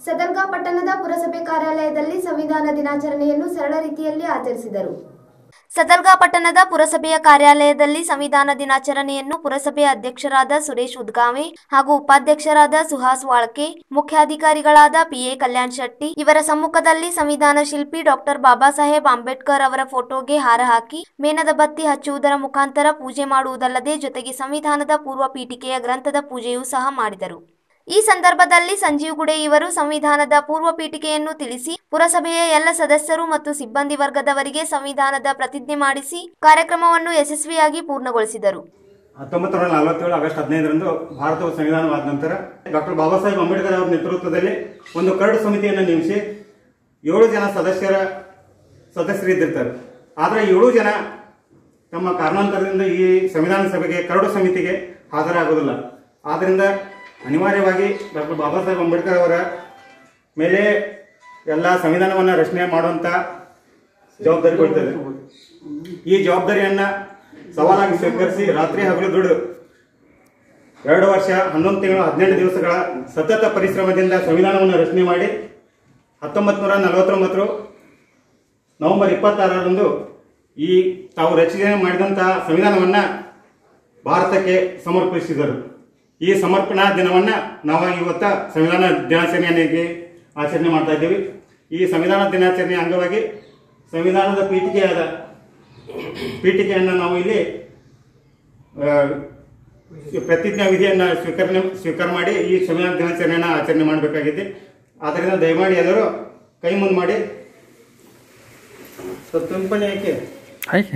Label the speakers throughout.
Speaker 1: ಸದರ್ಗಾ ಪಟ್ಟಣದ ಪುರಸಭೆ ಕಾರ್ಯಾಲಯದಲ್ಲಿ ಸಂವಿಧಾನ ದಿನಾಚರಣೆಯನ್ನು ಸರಳ ರೀತಿಯಲ್ಲಿ ಆಚರಿಸಿದರು ಸದರ್ಗಾ ಪಟ್ಟಣದ ಪುರಸಭೆಯ ಕಾರ್ಯಾಲಯದಲ್ಲಿ ಸಂವಿಧಾನ ದಿನಾಚರಣೆಯನ್ನು ಪುರಸಭೆಯ ಅಧ್ಯಕ್ಷರಾದ ಸುರೇಶ್ ಉದ್ಗಾವೆ ಹಾಗೂ ಉಪಾಧ್ಯಕ್ಷರಾದ ಸುಹಾಸ್ ವಾಳ್ಕೆ ಮುಖ್ಯಾಧಿಕಾರಿಗಳಾದ ಪಿಎ ಕಲ್ಯಾಣ್ ಶೆಟ್ಟಿ ಇವರ ಸಮ್ಮುಖದಲ್ಲಿ ಸಂವಿಧಾನ ಶಿಲ್ಪಿ ಡಾಕ್ಟರ್ ಬಾಬಾ ಸಾಹೇಬ್ ಅಂಬೇಡ್ಕರ್ ಅವರ ಫೋಟೋಗೆ ಹಾರ ಹಾಕಿ ಮೇಣದ ಬತ್ತಿ ಹಚ್ಚುವುದರ ಮುಖಾಂತರ ಪೂಜೆ ಮಾಡುವುದಲ್ಲದೆ ಜೊತೆಗೆ ಸಂವಿಧಾನದ ಪೂರ್ವ ಪೀಠಿಕೆಯ ಗ್ರಂಥದ ಪೂಜೆಯೂ ಸಹ ಮಾಡಿದರು ಈ ಸಂದರ್ಭದಲ್ಲಿ ಸಂಜೀವ್ ಗುಡೆ ಇವರು ಸಂವಿಧಾನದ ಪೂರ್ವ ಪೀಠಿಕೆಯನ್ನು ತಿಳಿಸಿ ಪುರಸಭೆಯ ಎಲ್ಲ ಸದಸ್ಯರು ಮತ್ತು ಸಿಬ್ಬಂದಿ ವರ್ಗದವರಿಗೆ ಸಂವಿಧಾನದ ಪ್ರತಿಜ್ಞೆ ಮಾಡಿಸಿ ಕಾರ್ಯಕ್ರಮವನ್ನು ಯಶಸ್ವಿಯಾಗಿ ಪೂರ್ಣಗೊಳಿಸಿದರು
Speaker 2: ಹತ್ತೊಂಬತ್ತು ನೂರ ನಲವತ್ತೇಳು ಆಗಸ್ಟ್ ಹದಿನೈದರಂದು ಭಾರತವು ಸಂವಿಧಾನವಾದ ನಂತರ ಡಾಕ್ಟರ್ ಬಾಬಾ ಸಾಹೇಬ್ ಅಂಬೇಡ್ಕರ್ ಅವರ ನೇತೃತ್ವದಲ್ಲಿ ಒಂದು ಕರಡು ಸಮಿತಿಯನ್ನು ನೇಮಿಸಿ ಏಳು ಜನ ಸದಸ್ಯರ ಸದಸ್ಯರಿದ್ದಿರ್ತಾರೆ ಆದರೆ ಏಳು ಜನ ತಮ್ಮ ಕಾರಣಾಂತರದಿಂದ ಈ ಸಂವಿಧಾನ ಸಭೆಗೆ ಕರಡು ಸಮಿತಿಗೆ ಹಾಜರಾಗುವುದಿಲ್ಲ ಆದ್ದರಿಂದ ಅನಿವಾರ್ಯವಾಗಿ ಡಾಕ್ಟರ್ ಬಾಬಾ ಸಾಹೇಬ್ ಅಂಬೇಡ್ಕರ್ ಅವರ ಮೇಲೆ ಎಲ್ಲ ಸಂವಿಧಾನವನ್ನು ರಚನೆ ಮಾಡುವಂತ ಜವಾಬ್ದಾರಿ ಕೊಡ್ತದೆ ಈ ಜವಾಬ್ದಾರಿಯನ್ನ ಸವಾಲಾಗಿ ಸ್ವೀಕರಿಸಿ ರಾತ್ರಿ ಹಗಲು ದುಡಿದು ಎರಡು ವರ್ಷ ಹನ್ನೊಂದು ತಿಂಗಳು ಹದಿನೆಂಟು ದಿವಸಗಳ ಸತತ ಪರಿಶ್ರಮದಿಂದ ಸಂವಿಧಾನವನ್ನು ರಚನೆ ಮಾಡಿ ಹತ್ತೊಂಬತ್ತು ನೂರ ನಲವತ್ತೊಂಬತ್ತು ನವೆಂಬರ್ ಇಪ್ಪತ್ತಾರರಂದು ಈ ತಾವು ರಚನೆ ಮಾಡಿದಂತಹ ಸಂವಿಧಾನವನ್ನ ಭಾರತಕ್ಕೆ ಸಮರ್ಪಿಸಿದರು ಈ ಸಮರ್ಪಣಾ ದಿನವನ್ನ ನಾವು ಇವತ್ತ ಸಂವಿಧಾನ ದಿನಾಚರಣೆಯನ್ನಾಗಿ ಆಚರಣೆ ಮಾಡ್ತಾ ಇದ್ದೀವಿ ಈ ಸಂವಿಧಾನ ದಿನಾಚರಣೆಯ ಅಂಗವಾಗಿ ಸಂವಿಧಾನದ ಪೀಠಿಕೆಯಾದ ಪೀಠಿಕೆಯನ್ನು ನಾವು ಇಲ್ಲಿ ಆ, ಪ್ರತಿಜ್ಞಾ ವಿಧಿಯನ್ನು ಸ್ವೀಕರಣೆ ಸ್ವೀಕಾರ ಮಾಡಿ ಈ ಸಂವಿಧಾನ ದಿನಾಚರಣೆಯನ್ನು ಆಚರಣೆ ಮಾಡಬೇಕಾಗಿದೆ ಆದ್ದರಿಂದ ದಯಮಾಡಿ ಎಲ್ಲರೂ ಕೈ ಮುಂದೆ ಮಾಡಿ ಸ್ವಲ್ಪ ತುಂಪಣೆ ಯಾಕೆ
Speaker 3: ಆಯ್ಕೆ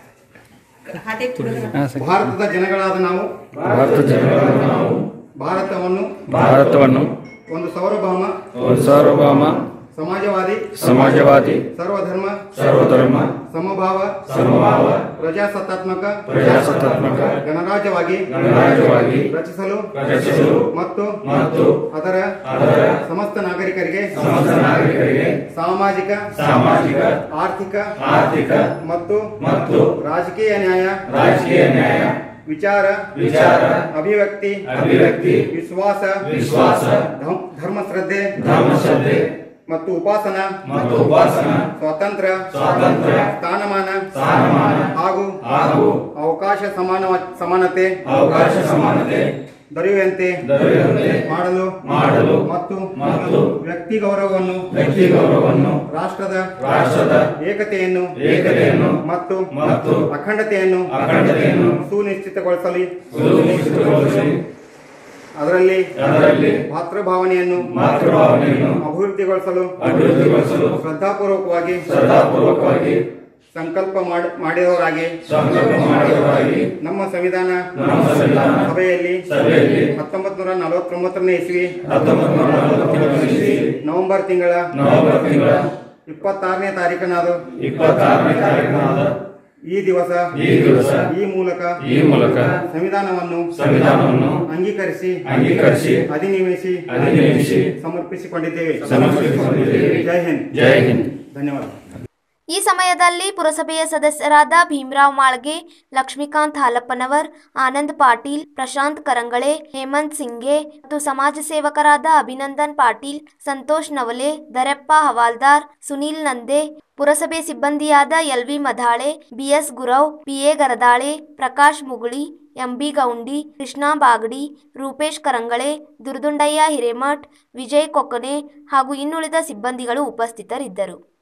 Speaker 3: ಹಾಂ ಸರ್
Speaker 2: ಭಾರತದ ಜನಗಳಾದ ನಾವು
Speaker 3: ಭಾರತ ಜನರ ನಾವು
Speaker 2: ಭಾರತವನ್ನು
Speaker 3: ಭಾರತವನ್ನು
Speaker 2: ಒಂದು ಸಾರ್ವಭೌಮ
Speaker 3: ಒಂದು ಸಾರ್ವಭೌಮ
Speaker 2: ಸಮಾಜವಾದಿ
Speaker 3: ಸಮಾಜವಾದಿ
Speaker 2: ಸರ್ವಧರ್ಮ
Speaker 3: ಸರ್ವಧರ್ಮ
Speaker 2: ಸಮಭಾವ
Speaker 3: ಸಮಭಾವ
Speaker 2: ಪ್ರಜಾಸತ್ತಾತ್ಮಕ
Speaker 3: ಪ್ರಜಾಸತ್ತಾತ್ಮಕ
Speaker 2: ಗಣರಾಜ್ಯವಾಗಿ
Speaker 3: ಗಣರಾಜ್ಯವಾಗಿ
Speaker 2: ರಚಿಸಲು
Speaker 3: ರಚಿಸಲು
Speaker 2: ಮತ್ತು
Speaker 3: ಮತ್ತು
Speaker 2: ಅದರ
Speaker 3: ಅದರ
Speaker 2: ಸಮಸ್ತ ನಾಗರಿಕರಿಗೆ
Speaker 3: ಸಮಸ್ತ ನಾಗರಿಕರಿಗೆ
Speaker 2: ಸಾಮಾಜಿಕ
Speaker 3: ಸಾಮಾಜಿಕ
Speaker 2: ಆರ್ಥಿಕ
Speaker 3: ಆರ್ಥಿಕ
Speaker 2: ಮತ್ತು
Speaker 3: ಮತ್ತು
Speaker 2: ರಾಜಕೀಯ ನ್ಯಾಯ
Speaker 3: ರಾಜಕೀಯ ನ್ಯಾಯ
Speaker 2: ವಿಚಾರ
Speaker 3: ವಿಚಾರ
Speaker 2: ಅಭಿವ್ಯಕ್ತಿ
Speaker 3: ಅಭಿವ್ಯಕ್ತಿ
Speaker 2: ವಿಶ್ವಾಸ
Speaker 3: ವಿಶ್ವಾಸ
Speaker 2: ಧಮ್- ಧರ್ಮಶ್ರದ್ಧೆ
Speaker 3: ಧರ್ಮಶ್ರದ್ಧೆ
Speaker 2: ಮತ್ತು ಉಪಾಸನ
Speaker 3: ಮತ್ತು ಉಪಾಸನ
Speaker 2: ಸ್ವಾತಂತ್ರ್ಯ
Speaker 3: ಸ್ವಾತಂತ್ರ್ಯ
Speaker 2: ಸ್ಥಾನಮಾನ
Speaker 3: ಸ್ಥಾನಮಾನ
Speaker 2: ಹಾಗೂ
Speaker 3: ಹಾಗೂ
Speaker 2: ಅವಕಾಶ ಸಮಾನ ಸಮಾನತೆ
Speaker 3: ಅವಕಾಶ ಸಮಾನತೆ
Speaker 2: ದೊರೆಯುವಂತೆ
Speaker 3: ದೊರೆಯುವಂತೆ
Speaker 2: ಮಾಡಲು
Speaker 3: ಮಾಡಲು
Speaker 2: ಮತ್ತು
Speaker 3: ಮತ್ತು
Speaker 2: ವ್ಯಕ್ತಿ ಗೌರವವನ್ನು
Speaker 3: ವ್ಯಕ್ತಿ ಗೌರವವನ್ನು
Speaker 2: ರಾಷ್ಟ್ರದ
Speaker 3: ರಾಷ್ಟ್ರದ
Speaker 2: ಏಕತೆಯನ್ನು
Speaker 3: ಏಕತೆಯನ್ನು
Speaker 2: ಮತ್ತು
Speaker 3: ಮತ್ತು
Speaker 2: ಅಖಂಡತೆಯನ್ನು
Speaker 3: ಅಖಂಡತೆಯನ್ನು
Speaker 2: ಸುನಿಶ್ಚಿತಗೊಳಿಸಲು
Speaker 3: ಸುನಿಶ್ಚಿತಗೊಳಿಸಿ
Speaker 2: ಅದರಲ್ಲಿ
Speaker 3: ಅದರಲ್ಲಿ
Speaker 2: ಮಾತೃಭಾವನೆಯನ್ನು
Speaker 3: ಮಾತೃಭಾವನೆಯನ್ನು
Speaker 2: ಅಭಿವೃದ್ಧಿಗೊಳಿಸಲು
Speaker 3: ಅಭಿವೃದ್ಧಿಗೊಳಿಸಲು
Speaker 2: ಶ್ರದ್ಧಾಪೂರ್ವಕವಾಗಿ
Speaker 3: ಶ್ರದ್ಧಾಪೂರ್ವಕವಾಗಿ
Speaker 2: ಸಂಕಲ್ಪ ಮಾಡ್- ಮಾಡಿದವರಾಗಿ
Speaker 3: ಸಂಕಲ್ಪ ಮಾಡುವವರಾಗಿ
Speaker 2: ನಮ್ಮ ಸಂವಿಧಾನ
Speaker 3: ನಮ್ಮ ಸಂವಿಧಾನ
Speaker 2: ಸಭೆಯಲ್ಲಿ
Speaker 3: ಸಭೆಯಲ್ಲಿ
Speaker 2: ಹತ್ತೊಂಬತ್ತು ನೂರ ನಲವತ್ತೊಂಬತ್ತನೇ ಇಸ್ವಿ
Speaker 3: ಹತ್ತೊಂಬತ್ತು ನೂರ ನಲವತ್ತೊಂಬತ್ತನೇ ಇಸ್ವಿ
Speaker 2: ನವೆಂಬರ್ ತಿಂಗಳ
Speaker 3: ನವೆಂಬರ್ ತಿಂಗಳ
Speaker 2: ಇಪ್ಪತ್ತಾರನೇ ತಾರೀಕನಾದ
Speaker 3: ಇಪ್ಪತ್ತಾರನೇ ತಾರೀಕಿನಾದ
Speaker 2: ಈ ದಿವಸ
Speaker 3: ಈ ದಿವಸ
Speaker 2: ಈ ಮೂಲಕ
Speaker 3: ಈ ಮೂಲಕ
Speaker 2: ಸಂವಿಧಾನವನ್ನು
Speaker 3: ಸಂವಿಧಾನವನ್ನು
Speaker 2: ಅಂಗೀಕರಿಸಿ
Speaker 3: ಅಂಗೀಕರಿಸಿ
Speaker 2: ಅಧಿನಿಯಮಿಸಿ
Speaker 3: ಅಧಿನಿಯಮಿಸಿ
Speaker 2: ಸಮರ್ಪಿಸಿಕೊಂಡಿದ್ದೇವೆ
Speaker 3: ಸಮರ್ಪಿಸಿಕೊಂಡಿದ್ದೇವೆ
Speaker 2: ಜೈ ಹಿಂದ್
Speaker 3: ಜೈ ಹಿಂದ್
Speaker 2: ಧನ್ಯವಾದ
Speaker 1: ಈ ಸಮಯದಲ್ಲಿ ಪುರಸಭೆಯ ಸದಸ್ಯರಾದ ಭೀಮರಾವ್ ಮಾಳ್ಗೆ ಲಕ್ಷ್ಮೀಕಾಂತ್ ಹಾಲಪ್ಪನವರ್ ಆನಂದ್ ಪಾಟೀಲ್ ಪ್ರಶಾಂತ್ ಕರಂಗಳೆ ಹೇಮಂತ್ ಸಿಂಗೆ ಮತ್ತು ಸಮಾಜ ಸೇವಕರಾದ ಅಭಿನಂದನ್ ಪಾಟೀಲ್ ಸಂತೋಷ್ ನವಲೆ ದರೆಪ್ಪ ಹವಾಲ್ದಾರ್ ಸುನೀಲ್ ನಂದೆ ಪುರಸಭೆ ಸಿಬ್ಬಂದಿಯಾದ LV Madhale BS Gurav PA Garadale Prakash Muguli MB Goundi Krishna Bagadi Rupesh Karangale Durdundayya Hiremath Vijay Kokkane ಹಾಗೂ ಇನ್ನುಳಿದ ಸಿಬ್ಬಂದಿಗಳು ಉಪಸ್ಥಿತರಿದ್ದರು